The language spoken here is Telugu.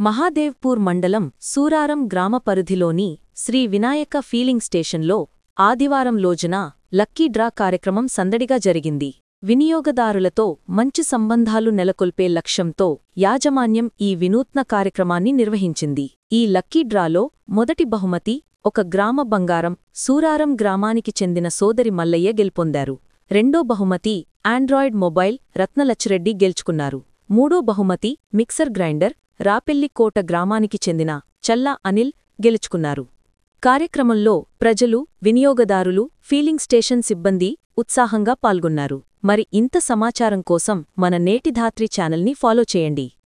మహాదేవ్పూర్ మండలం సూరారం గ్రామ పరిధిలోని శ్రీ వినాయక ఫీలింగ్ స్టేషన్లో ఆదివారం రోజున లక్కీ డ్రా కార్యక్రమం సందడిగా జరిగింది వినియోగదారులతో మంచి సంబంధాలు నెలకొల్పే లక్ష్యంతో యాజమాన్యం ఈ వినూత్న కార్యక్రమాన్ని నిర్వహించింది ఈ లక్కీ డ్రాలో మొదటి బహుమతి ఒక గ్రామ బంగారం సూరారం గ్రామానికి చెందిన సోదరి మల్లయ్య గెలుపొందారు రెండో బహుమతి ఆండ్రాయిడ్ మొబైల్ రత్నలచ్చిరెడ్డి గెలుచుకున్నారు మూడో బహుమతి మిక్సర్ గ్రైండర్ రాపెల్లికోట గ్రామానికి చెందిన చల్లా అనిల్ గెలుచుకున్నారు కార్యక్రమంలో ప్రజలు వినియోగదారులు ఫీలింగ్ స్టేషన్ సిబ్బంది ఉత్సాహంగా పాల్గొన్నారు మరి ఇంత సమాచారం కోసం మన నేటి ధాత్రి ఛానల్ని ఫాలో చేయండి